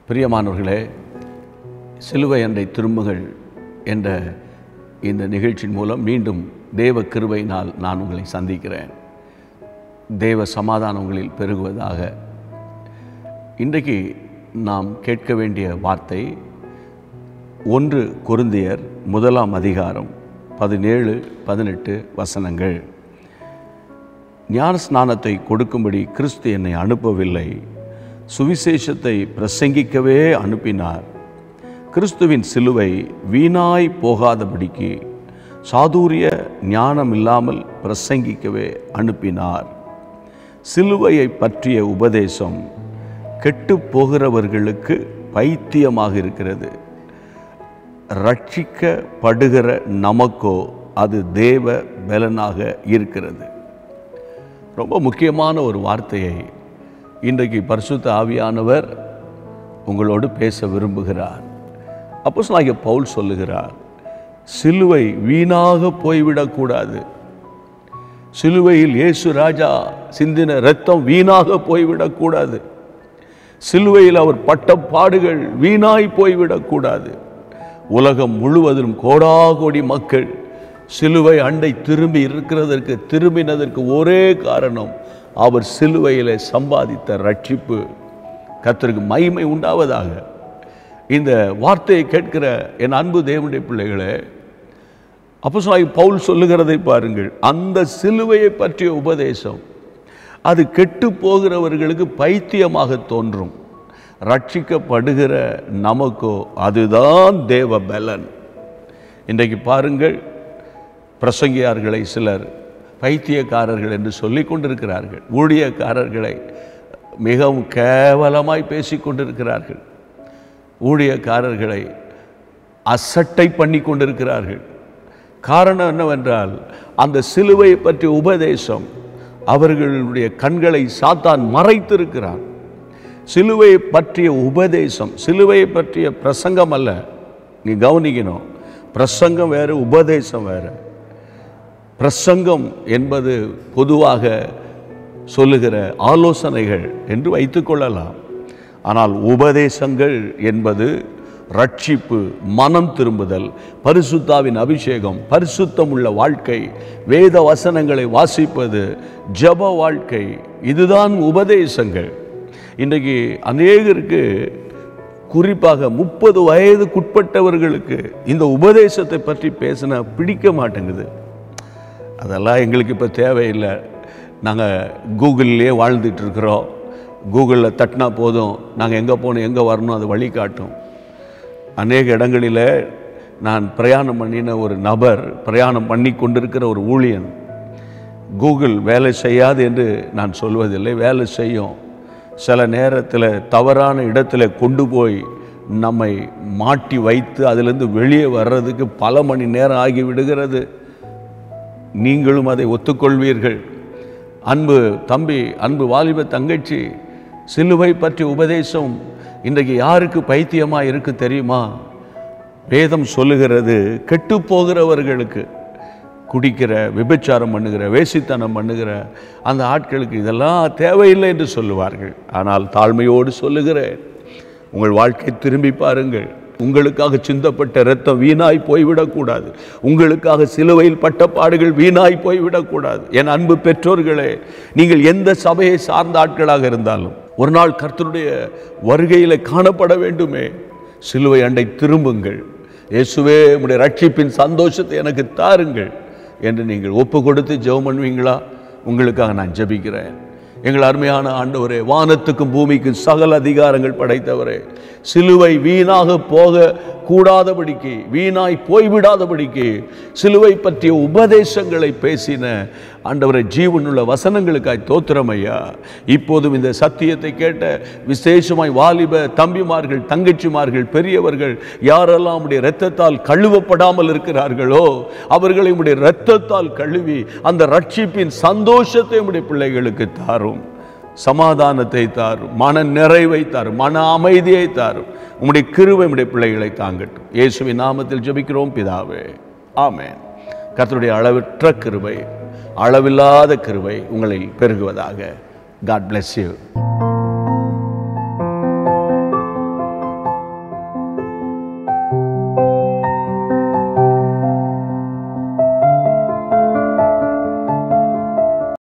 பிரியமானவர்களே சிலுவை அன்றை திரும்புகள் என்ற இந்த நிகழ்ச்சியின் மூலம் மீண்டும் தேவ கிருபையினால் நான் உங்களை சந்திக்கிறேன் தேவ சமாதானம் உங்களில் பெருகுவதாக இன்றைக்கு நாம் கேட்க வேண்டிய வார்த்தை ஒன்று கொருந்தியர் முதலாம் அதிகாரம் பதினேழு பதினெட்டு வசனங்கள் ஞான ஸ்நானத்தை கொடுக்கும்படி கிறிஸ்து என்னை அனுப்பவில்லை சுவிசேஷத்தை பிரசங்கிக்கவே அனுப்பினார் கிறிஸ்துவின் சிலுவை வீணாய் போகாதபடிக்கு சாதுரிய ஞானம் இல்லாமல் பிரசங்கிக்கவே அனுப்பினார் சிலுவையை பற்றிய உபதேசம் கெட்டு போகிறவர்களுக்கு பைத்தியமாக இருக்கிறது ரட்சிக்கப்படுகிற நமக்கோ அது தேவ பலனாக இருக்கிறது ரொம்ப முக்கியமான ஒரு வார்த்தையை இன்றைக்கு பரிசுத்த ஆவியானவர் உங்களோடு பேச விரும்புகிறார் அப்போ சொன்னாங்க பவுல் சொல்லுகிறார் சிலுவை வீணாக போய்விடக்கூடாது சிலுவையில் இயேசு ராஜா சிந்தின இரத்தம் வீணாக போய்விடக்கூடாது சிலுவையில் அவர் பட்ட பாடுகள் வீணாய் போய்விடக்கூடாது உலகம் முழுவதிலும் கோடாகோடி மக்கள் சிலுவை அண்டை திரும்பி இருக்கிறதற்கு திரும்பினதற்கு ஒரே காரணம் அவர் சிலுவையில் சம்பாதித்த ரட்சிப்பு கர்த்தருக்கு மகிமை உண்டாவதாக இந்த வார்த்தையை கேட்கிற என் அன்பு தேவனுடைய பிள்ளைகளே அப்போ பவுல் சொல்லுகிறதை பாருங்கள் அந்த சிலுவையை பற்றிய உபதேசம் அது கெட்டு போகிறவர்களுக்கு பைத்தியமாக தோன்றும் ரட்சிக்கப்படுகிற நமக்கோ அதுதான் தேவ பலன் இன்றைக்கு பாருங்கள் பிரசங்கியார்களை சிலர் பைத்தியக்காரர்கள் என்று சொல்லிக் கொண்டிருக்கிறார்கள் ஊழியக்காரர்களை மிகவும் கேவலமாய் பேசிக் கொண்டிருக்கிறார்கள் ஊழியக்காரர்களை அசட்டை பண்ணி கொண்டிருக்கிறார்கள் காரணம் என்னவென்றால் அந்த சிலுவையை பற்றிய உபதேசம் அவர்களுடைய கண்களை சாத்தான் மறைத்திருக்கிறான் சிலுவையை பற்றிய உபதேசம் சிலுவையை பற்றிய பிரசங்கம் அல்ல நீ கவனிக்கணும் பிரசங்கம் வேறு உபதேசம் வேறு பிரசங்கம் என்பது பொதுவாக சொல்லுகிற ஆலோசனைகள் என்று வைத்துக்கொள்ளலாம் ஆனால் உபதேசங்கள் என்பது ரட்சிப்பு மனம் திரும்புதல் பரிசுத்தாவின் அபிஷேகம் பரிசுத்தம் உள்ள வாழ்க்கை வேத வசனங்களை வாசிப்பது ஜப வாழ்க்கை இதுதான் உபதேசங்கள் இன்றைக்கு அநேகருக்கு குறிப்பாக முப்பது வயதுக்குட்பட்டவர்களுக்கு இந்த உபதேசத்தை பற்றி பேசினா பிடிக்க மாட்டேங்குது அதெல்லாம் எங்களுக்கு இப்போ தேவையில்லை நாங்கள் கூகுள்லேயே வாழ்ந்துட்டு இருக்கிறோம் கூகுளில் தட்டினா போதும் நாங்கள் எங்கே போகணும் எங்கே வரணும் அது வழிகாட்டும் அநேக இடங்களில் நான் பிரயாணம் பண்ணின ஒரு நபர் பிரயாணம் பண்ணி கொண்டிருக்கிற ஒரு ஊழியன் கூகுள் வேலை செய்யாது என்று நான் சொல்வதில்லை வேலை செய்யும் சில நேரத்தில் தவறான இடத்துல கொண்டு போய் நம்மை மாட்டி வைத்து அதிலிருந்து வெளியே வர்றதுக்கு பல மணி நேரம் ஆகி விடுகிறது நீங்களும் அதை ஒத்துக்கொள்வீர்கள் அன்பு தம்பி அன்பு வாலிப தங்கச்சி சிலுவை பற்றிய உபதேசம் இன்றைக்கு யாருக்கு பைத்தியமாக இருக்கு தெரியுமா வேதம் சொல்லுகிறது கெட்டு போகிறவர்களுக்கு குடிக்கிற விபச்சாரம் பண்ணுகிற வேசித்தனம் பண்ணுகிற அந்த ஆட்களுக்கு இதெல்லாம் தேவையில்லை என்று சொல்லுவார்கள் ஆனால் தாழ்மையோடு சொல்லுகிறேன் உங்கள் வாழ்க்கை திரும்பி பாருங்கள் உங்களுக்காக சிந்தப்பட்ட இரத்தம் வீணாய் போய்விடக்கூடாது உங்களுக்காக சிலுவையில் பட்ட பாடுகள் வீணாய் போய்விடக்கூடாது என் அன்பு பெற்றோர்களே நீங்கள் எந்த சபையை சார்ந்த ஆட்களாக இருந்தாலும் ஒரு நாள் கர்த்தருடைய வருகையில் காணப்பட வேண்டுமே சிலுவை அண்டை திரும்புங்கள் இயேசுவே உடைய ரட்சிப்பின் சந்தோஷத்தை எனக்கு தாருங்கள் என்று நீங்கள் ஒப்பு கொடுத்து ஜெபம் பண்ணுவீங்களா உங்களுக்காக நான் ஜெபிக்கிறேன் எங்கள் அருமையான ஆண்டவரே வானத்துக்கும் பூமிக்கும் சகல அதிகாரங்கள் படைத்தவரே சிலுவை வீணாக போக கூடாதபடிக்கு வீணாய் போய்விடாதபடிக்கு சிலுவை பற்றிய உபதேசங்களை பேசின ஆண்டவரை ஜீவனுள்ள வசனங்களுக்காய் தோத்திரம் ஐயா இப்போதும் இந்த சத்தியத்தை கேட்ட விசேஷமாய் வாலிப தம்பிமார்கள் தங்கச்சிமார்கள் பெரியவர்கள் யாரெல்லாம் உடைய இரத்தத்தால் கழுவப்படாமல் இருக்கிறார்களோ அவர்களை உடைய இரத்தத்தால் கழுவி அந்த ரட்சிப்பின் சந்தோஷத்தை உடைய பிள்ளைகளுக்கு தாரும் சமாதானத்தை தாரும் மன நிறைவை தாரும் மன அமைதியை தாரும் உம்முடைய கிருபை உம்முடைய பிள்ளைகளை தாங்கட்டும் இயேசுவின் நாமத்தில் ஜெபிக்கிறோம் பிதாவே ஆமென் கர்த்தருடைய அளவற்ற கிருபை அளவில்லாத கிருபை உங்களை பெருகுவதாக காட் bless you